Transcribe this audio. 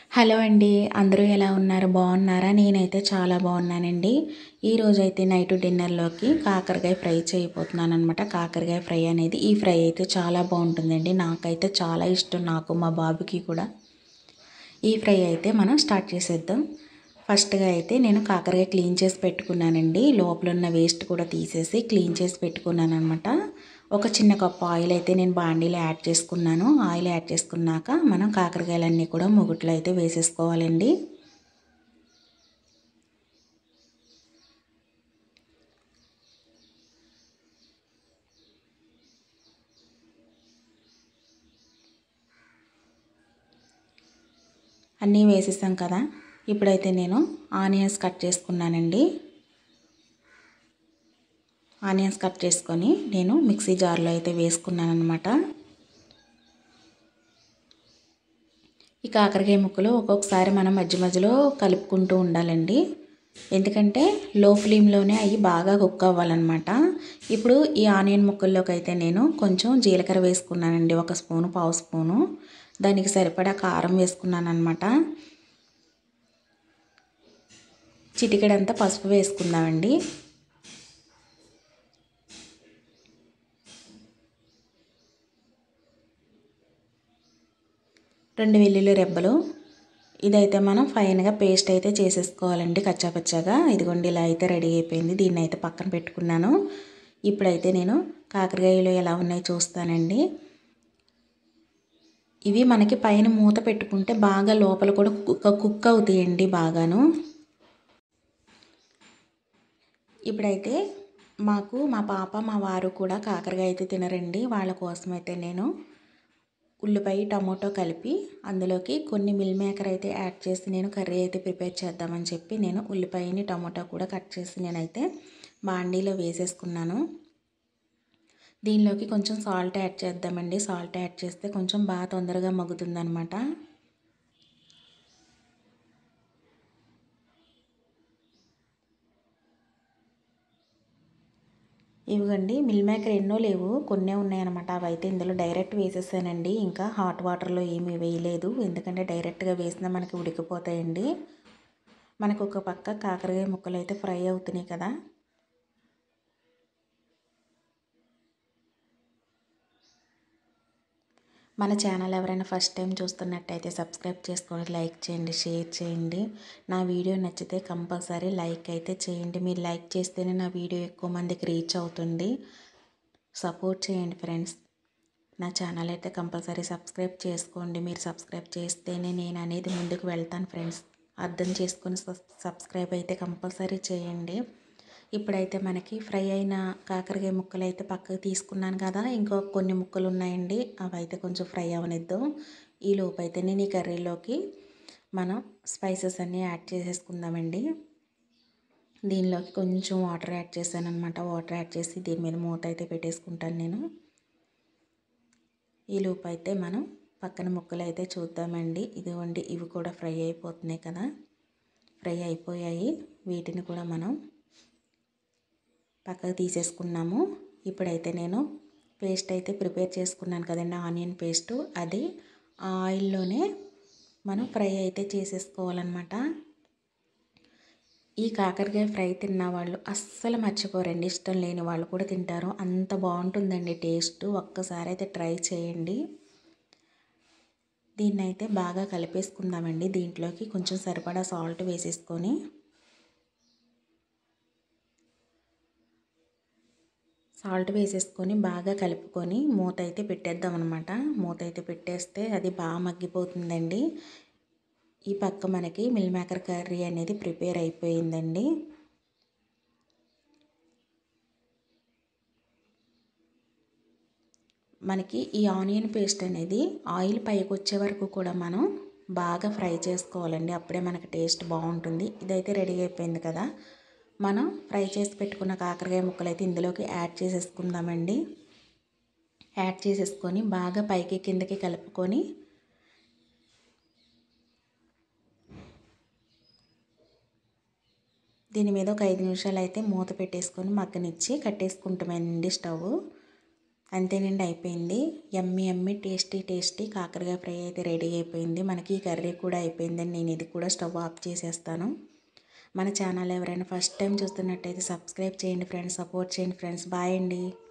hello అండి అందరూ ఎలా ఉన్నారు బాగున్నారా నేనైతే చాలా బాగున్నానండి ఈరోజు అయితే నైట్ డిన్నర్లోకి కాకరకాయ ఫ్రై చేయబోతున్నాను అనమాట కాకరకాయ ఫ్రై అనేది ఈ ఫ్రై అయితే చాలా బాగుంటుందండి నాకైతే చాలా ఇష్టం నాకు మా బాబుకి కూడా ఈ ఫ్రై అయితే మనం స్టార్ట్ చేసేద్దాం ఫస్ట్గా అయితే నేను కాకరకాయ క్లీన్ చేసి పెట్టుకున్నానండి లోపల ఉన్న వేస్ట్ కూడా తీసేసి క్లీన్ చేసి పెట్టుకున్నాను అనమాట ఒక చిన్న కప్పు ఆయిల్ అయితే నేను బాండీలో యాడ్ చేసుకున్నాను ఆయిల్ యాడ్ చేసుకున్నాక మనం కాకరకాయలన్నీ కూడా ముగుట్లో అయితే వేసేసుకోవాలండి అన్నీ వేసేసాం కదా ఇప్పుడైతే నేను ఆనియన్స్ కట్ చేసుకున్నానండి ఆనియన్స్ కట్ చేసుకొని నేను మిక్సీ జార్లో అయితే వేసుకున్నాను అనమాట ఈ కాకరకాయ ముక్కలు ఒక్కొక్కసారి మనం మధ్య మధ్యలో కలుపుకుంటూ ఉండాలండి ఎందుకంటే లో ఫ్లేమ్లోనే అవి బాగా కుక్ అవ్వాలన్నమాట ఇప్పుడు ఈ ఆనియన్ ముక్కల్లోకి అయితే నేను కొంచెం జీలకర్ర వేసుకున్నానండి ఒక స్పూను పావు స్పూను దానికి సరిపడా కారం వేసుకున్నాను అనమాట చిటికెడంతా పసుపు వేసుకుందామండి రెండు వెల్లుల్లి రెబ్బలు ఇదైతే మనం ఫైన్గా పేస్ట్ అయితే చేసేసుకోవాలండి కచ్చాపచ్చాగా ఇదిగోండి ఇలా అయితే రెడీ అయిపోయింది దీన్ని అయితే పక్కన పెట్టుకున్నాను ఇప్పుడైతే నేను కాకరకాయలు ఎలా ఉన్నాయో చూస్తానండి ఇవి మనకి పైన మూత పెట్టుకుంటే బాగా లోపల కూడా కుక్ కుక్ అవుతాయండి బాగాను ఇప్పుడైతే మాకు మా పాప మా వారు కూడా కాకరకాయ అయితే తినరండి వాళ్ళ కోసం అయితే నేను ఉల్లిపాయ టమోటో కలిపి అందులోకి కొన్ని మిల్ మేకర్ అయితే యాడ్ చేసి నేను కర్రీ అయితే ప్రిపేర్ చేద్దామని చెప్పి నేను ఉల్లిపాయని టమోటో కూడా కట్ చేసి నేనైతే బాండీలో వేసేసుకున్నాను దీనిలోకి కొంచెం సాల్ట్ యాడ్ చేద్దామండి సాల్ట్ యాడ్ చేస్తే కొంచెం బాగా తొందరగా మగ్గుతుందనమాట ఇవ్వండి మిల్ మేకర్ ఎన్నో లేవు కొన్నే ఉన్నాయన్నమాట అవి అయితే ఇందులో డైరెక్ట్ వేసేసానండి ఇంకా హాట్ వాటర్లో ఏమీ వేయలేదు ఎందుకంటే డైరెక్ట్గా వేసినా మనకి ఉడికిపోతాయండి మనకు ఒక పక్క కాకరకాయ ముక్కలు అయితే ఫ్రై అవుతున్నాయి కదా మన ఛానల్ ఎవరైనా ఫస్ట్ టైం చూస్తున్నట్టయితే సబ్స్క్రైబ్ చేసుకోండి లైక్ చేయండి షేర్ చేయండి నా వీడియో నచ్చితే కంపల్సరీ లైక్ అయితే చేయండి మీరు లైక్ చేస్తేనే నా వీడియో ఎక్కువ మందికి రీచ్ అవుతుంది సపోర్ట్ చేయండి ఫ్రెండ్స్ నా ఛానల్ అయితే కంపల్సరీ సబ్స్క్రైబ్ చేసుకోండి మీరు సబ్స్క్రైబ్ చేస్తేనే నేను అనేది ముందుకు వెళ్తాను ఫ్రెండ్స్ అర్థం చేసుకొని సబ్స్క్రైబ్ అయితే కంపల్సరీ చేయండి ఇప్పుడైతే మనకి ఫ్రై అయిన కాకరకాయ ముక్కలు అయితే పక్కకు తీసుకున్నాను కదా ఇంకో కొన్ని ముక్కలు ఉన్నాయండి అవి అయితే కొంచెం ఫ్రై అవనిద్దాం ఈ లోపు అయితే నేను ఈ కర్రీలోకి మనం స్పైసెస్ అన్నీ యాడ్ చేసేసుకుందామండి దీనిలోకి కొంచెం వాటర్ యాడ్ చేశాను అనమాట వాటర్ యాడ్ చేసి దీని మీద మూత అయితే పెట్టేసుకుంటాను నేను ఈ లోపు అయితే మనం పక్కన ముక్కలు అయితే చూద్దామండి ఇదిగోండి ఇవి కూడా ఫ్రై అయిపోతున్నాయి కదా ఫ్రై అయిపోయాయి వీటిని కూడా మనం పక్కకు తీసేసుకున్నాము ఇప్పుడైతే నేను పేస్ట్ అయితే ప్రిపేర్ చేసుకున్నాను కదండి ఆనియన్ పేస్ట్ అది ఆయిల్లోనే మనం ఫ్రై అయితే చేసేసుకోవాలన్నమాట ఈ కాకరకాయ ఫ్రై తిన్న వాళ్ళు అస్సలు మర్చిపోరండి ఇష్టం లేని వాళ్ళు కూడా తింటారు అంత బాగుంటుందండి టేస్ట్ ఒక్కసారి అయితే ట్రై చేయండి దీన్ని అయితే బాగా కలిపేసుకుందామండి దీంట్లోకి కొంచెం సరిపడా సాల్ట్ వేసేసుకొని సాల్ట్ వేసేసుకొని బాగా కలుపుకొని మూత అయితే పెట్టేద్దాం అనమాట మూత అయితే పెట్టేస్తే అది బాగా మగ్గిపోతుందండి ఈ పక్క మనకి మిల్ మేకర్ కర్రీ అనేది ప్రిపేర్ అయిపోయిందండి మనకి ఈ ఆనియన్ పేస్ట్ అనేది ఆయిల్ పైకి వచ్చే వరకు కూడా మనం బాగా ఫ్రై చేసుకోవాలండి అప్పుడే మనకి టేస్ట్ బాగుంటుంది ఇదైతే రెడీ అయిపోయింది కదా మనం ఫ్రై చేసి పెట్టుకున్న కాకరకాయ ముక్కలు అయితే ఇందులోకి యాడ్ చేసేసుకుందామండి యాడ్ చేసేసుకొని బాగా పైకి కిందకి కలుపుకొని దీని మీద ఒక ఐదు నిమిషాలు అయితే మూత పెట్టేసుకొని మగ్గనిచ్చి కట్టేసుకుంటామండి స్టవ్ అంతేనండి అయిపోయింది ఎమ్మి ఎమ్మి టేస్టీ టేస్టీ కాకరకాయ ఫ్రై అయితే రెడీ అయిపోయింది మనకి ఈ కర్రీ కూడా అయిపోయిందండి నేను ఇది కూడా స్టవ్ ఆఫ్ చేసేస్తాను మన ఛానల్ ఎవరైనా ఫస్ట్ టైం చూస్తున్నట్టయితే సబ్స్క్రైబ్ చేయండి ఫ్రెండ్స్ సపోర్ట్ చేయండి ఫ్రెండ్స్ బాయ్ అండి